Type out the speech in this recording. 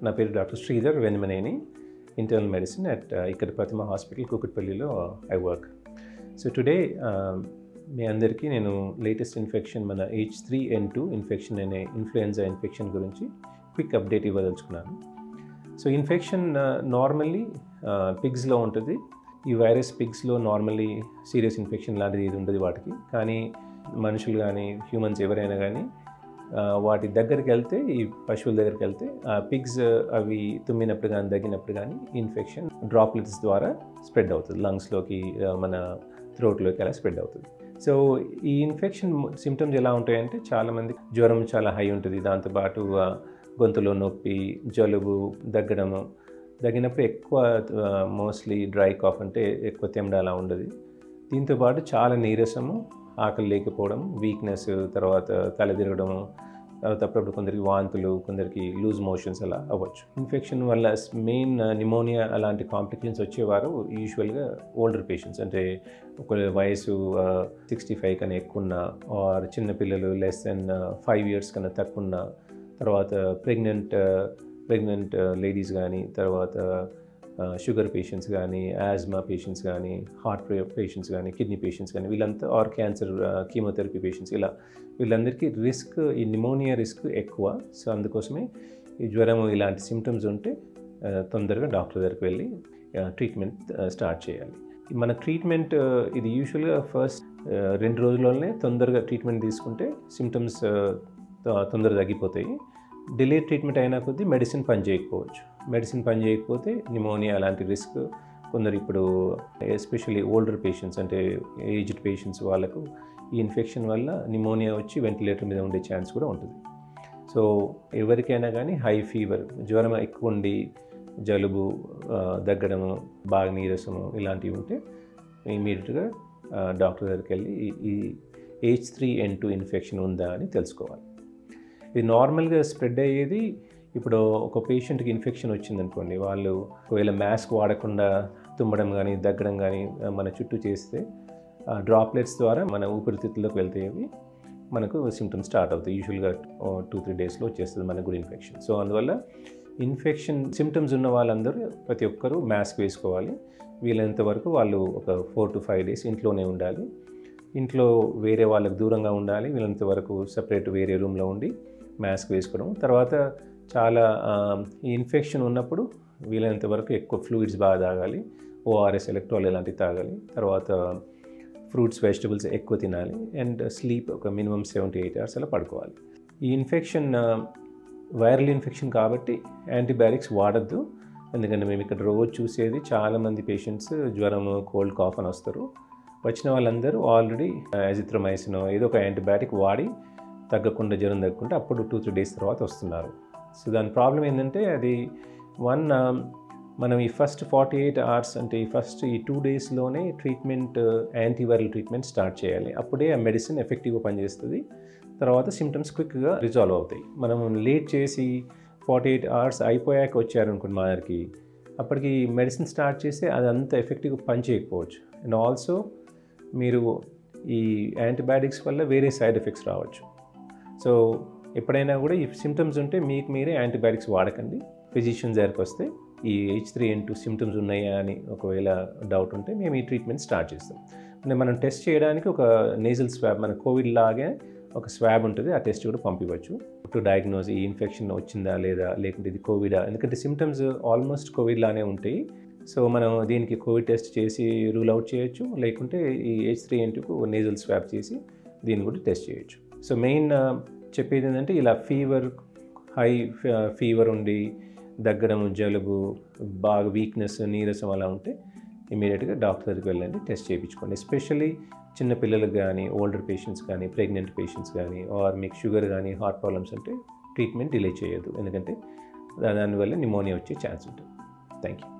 నా పేరు doctor Sridhar Venumaneni internal medicine at ఇక్కడ ప్రతిమ హాస్పిటల్ కూకట్పల్లిలో ఐ వర్క్ సో టుడే మీ అందరికీ నేను లేటెస్ట్ ఇన్ఫెక్షన్ మన H three N two infection అనే ఇన్ఫ్లుయెన్జా ఇన్ఫెక్షన్ గురించి క్విక్ అప్డేట్ ఇవ్వదలుచుకున్నాను సో ఇన్ఫెక్షన్ నార్మల్లీ పిగ్స్లో ఉంటుంది ఈ వైరస్ పిగ్స్లో నార్మల్లీ సీరియస్ ఇన్ఫెక్షన్ లాంటిది ఇది ఉండదు వాటికి కానీ మనుషులు కానీ హ్యూమన్స్ ఎవరైనా కానీ వాటి దగ్గరికి వెళ్తే ఈ పశువుల దగ్గరికి వెళ్తే ఆ పిగ్స్ అవి తుమ్మినప్పుడు కానీ దగ్గినప్పుడు కానీ ఇన్ఫెక్షన్ డ్రాప్లెట్స్ ద్వారా స్ప్రెడ్ అవుతుంది లంగ్స్లోకి మన థ్రోట్లోకి అలా స్ప్రెడ్ అవుతుంది సో ఈ ఇన్ఫెక్షన్ సిమ్టమ్స్ ఎలా ఉంటాయంటే చాలామంది జ్వరం చాలా హై ఉంటుంది దాంతోపాటు గొంతులో నొప్పి జలుబు దగ్గడము దగ్గినప్పుడు ఎక్కువ మోస్ట్లీ డ్రై కాఫ్ అంటే ఎక్కువ తెమ్మడ అలా ఉండదు దీంతోపాటు చాలా నీరసము ఆకలి లేకపోవడం వీక్నెస్ తర్వాత తల తిరగడము తర్వాత అప్పుడప్పుడు కొందరికి వాంతులు కొందరికి లూజ్ మోషన్స్ అలా అవ్వచ్చు ఇన్ఫెక్షన్ వల్ల మెయిన్ నిమోనియా అలాంటి కాంప్లికేషన్స్ వచ్చేవారు యూజువల్గా ఓల్డర్ పేషెంట్స్ అంటే ఒక వయసు సిక్స్టీ ఫైవ్ కన్నా ఎక్కువ ఉన్న ఆర్ చిన్నపిల్లలు లెస్ దెన్ ఫైవ్ ఇయర్స్ కన్నా తక్కువ ఉన్న తర్వాత ప్రెగ్నెంట్ ప్రెగ్నెంట్ లేడీస్ కానీ తర్వాత షుగర్ పేషెంట్స్ కానీ యాజ్మా పేషెంట్స్ కానీ హార్ట్ పేషెంట్స్ కానీ కిడ్నీ పేషెంట్స్ కానీ వీళ్ళంతా ఆర్ క్యాన్సర్ కీమోథెరపీ పేషెంట్స్ ఇలా వీళ్ళందరికీ రిస్క్ ఈ నిమోనియా రిస్క్ ఎక్కువ సో అందుకోసమే ఈ జ్వరం ఇలాంటి సిమ్టమ్స్ ఉంటే తొందరగా డాక్టర్ దగ్గరికి వెళ్ళి ట్రీట్మెంట్ స్టార్ట్ చేయాలి మన ట్రీట్మెంట్ ఇది యూజువల్గా ఫస్ట్ రెండు రోజుల్లోనే తొందరగా ట్రీట్మెంట్ తీసుకుంటే సిమ్టమ్స్ తొందరగా తగ్గిపోతాయి డిలే ట్రీట్మెంట్ అయినా కొద్దీ మెడిసిన్ పని చేయకపోవచ్చు మెడిసిన్ పని చేయకపోతే నిమోనియా అలాంటి రిస్క్ కొందరు ఇప్పుడు ఎస్పెషల్లీ ఓల్డర్ పేషెంట్స్ అంటే ఏజ్డ్ పేషెంట్స్ వాళ్ళకు ఈ ఇన్ఫెక్షన్ వల్ల నిమోనియా వచ్చి వెంటిలేటర్ మీద ఉండే ఛాన్స్ కూడా ఉంటుంది సో ఎవరికైనా కానీ హై ఫీవర్ జ్వరం ఎక్కువ ఉండి జలుబు దగ్గడము బాగా నీరసము ఇలాంటివి ఉంటే ఇమీడియట్గా డాక్టర్ దగ్గరికి వెళ్ళి ఈ H three N two infection ఉందా అని తెలుసుకోవాలి ఇది నార్మల్గా స్ప్రెడ్ అయ్యేది ఇప్పుడు ఒక పేషెంట్కి ఇన్ఫెక్షన్ వచ్చిందనుకోండి వాళ్ళు ఒకవేళ మాస్క్ వాడకుండా తుమ్మడం కానీ దగ్గడం కానీ మన చుట్టూ చేస్తే డ్రాప్లెట్స్ ద్వారా మన ఊపిరితిత్తుల్లోకి వెళ్తాయి మనకు సిమ్టమ్స్ స్టార్ట్ అవుతాయి యూజువల్గా టూ త్రీ డేస్లో వచ్చేస్తుంది మనకు కూడా ఇన్ఫెక్షన్ సో అందువల్ల ఇన్ఫెక్షన్ సిమ్టమ్స్ ఉన్న వాళ్ళందరూ ప్రతి ఒక్కరూ మాస్క్ వేసుకోవాలి వీలైనంత వరకు వాళ్ళు ఒక ఫోర్ టు ఫైవ్ డేస్ ఇంట్లోనే ఉండాలి ఇంట్లో వేరే వాళ్ళకి దూరంగా ఉండాలి వీళ్ళంత వరకు సపరేట్ వేరే రూమ్లో ఉండి మాస్క్ వేసుకోవడం తర్వాత చాలా ఈ ఇన్ఫెక్షన్ ఉన్నప్పుడు వీలైనంత వరకు ఎక్కువ ఫ్లూయిడ్స్ బాగా తాగాలి ఓఆర్ఎస్ ఎలక్ట్రాల్ ఇలాంటివి తాగాలి తర్వాత ఫ్రూట్స్ వెజిటబుల్స్ ఎక్కువ తినాలి అండ్ స్లీప్ ఒక minimum seven to eight hours అలా పడుకోవాలి ఈ ఇన్ఫెక్షన్ వైరల్ ఇన్ఫెక్షన్ కాబట్టి యాంటీబయాటిక్స్ వాడద్దు ఎందుకంటే మేము ఇక్కడ రోజు చూసేది చాలామంది పేషెంట్స్ జ్వరం కోల్డ్ కాఫ్ అని వస్తారు వచ్చిన వాళ్ళందరూ ఆల్రెడీ యాజిత్రమైసిన్ ఏదో ఒక యాంటీబయాటిక్ వాడి తగ్గకుండా జ్వరం తగ్గకుండా అప్పుడు టూ త్రీ డేస్ తర్వాత వస్తున్నారు సో దాని ప్రాబ్లం ఏంటంటే అది వన్ మనం ఈ ఫస్ట్ ఫార్టీ ఎయిట్ అవర్స్ అంటే ఈ ఫస్ట్ ఈ టూ డేస్లోనే ట్రీట్మెంట్ యాంటీవైరల్ ట్రీట్మెంట్ స్టార్ట్ చేయాలి అప్పుడే ఆ మెడిసిన్ ఎఫెక్టివ్గా పనిచేస్తుంది తర్వాత సిమ్టమ్స్ క్విక్గా రిజాల్వ్ అవుతాయి మనం లేట్ చేసి ఫార్టీ ఎయిట్ అవర్స్ అయిపోయాక వచ్చారనుకోండి మా దగ్గరికి అప్పటికి మెడిసిన్ స్టార్ట్ చేస్తే అది అంత ఎఫెక్టివ్గా పనిచేయకపోవచ్చు అండ్ ఆల్సో మీరు ఈ యాంటీబయాటిక్స్ వల్ల వేరే సైడ్ ఎఫెక్ట్స్ రావచ్చు సో ఎప్పుడైనా కూడా ఈ సిమ్టమ్స్ ఉంటే మీకు మీరే యాంటీబయాటిక్స్ వాడకండి ఫిజిషియన్స్ దగ్గరికి వస్తే ఈ H three N two symptoms ఉన్నాయా అని ఒకవేళ డౌట్ ఉంటే మేము ఈ ట్రీట్మెంట్ స్టార్ట్ చేస్తాం అంటే మనం టెస్ట్ చేయడానికి ఒక నేజల్ స్వాబ్ మన కోవిడ్ లాగే ఒక స్వాబ్ ఉంటుంది ఆ టెస్ట్ కూడా పంపించవచ్చు టు డయాగ్నోజ్ ఈ ఇన్ఫెక్షన్ వచ్చిందా లేదా లేకుంటే ఇది కోవిడా ఎందుకంటే సిమ్టమ్స్ ఆల్మోస్ట్ కోవిడ్ లానే ఉంటాయి సో మనం దీనికి కోవిడ్ టెస్ట్ చేసి రూల్ అవుట్ చేయొచ్చు లేకుంటే ఈ హెచ్ త్రీ ఎన్ టూకు నేజల్ స్వాబ్ చేసి దీన్ని కూడా టెస్ట్ చేయొచ్చు సో మెయిన్ చెప్పేది ఏంటంటే ఇలా ఫీవర్ హై ఫీవర్ ఉండి దగ్గడం జలుబు బాగా వీక్నెస్ నీరసం అలా ఉంటే ఇమీడియట్గా డాక్టర్ దగ్గరికి వెళ్ళండి టెస్ట్ చేయించుకోండి ఎస్పెషల్లీ చిన్న పిల్లలకు కానీ ఓల్డర్ పేషెంట్స్ కానీ ప్రెగ్నెంట్ పేషెంట్స్ కానీ ఆర్ మీకు షుగర్ కానీ హార్ట్ ప్రాబ్లమ్స్ ఉంటే ట్రీట్మెంట్ డిలే చేయొద్దు ఎందుకంటే దానివల్ల నిమోనియా వచ్చే ఛాన్స్ ఉంటుంది థ్యాంక్ యూ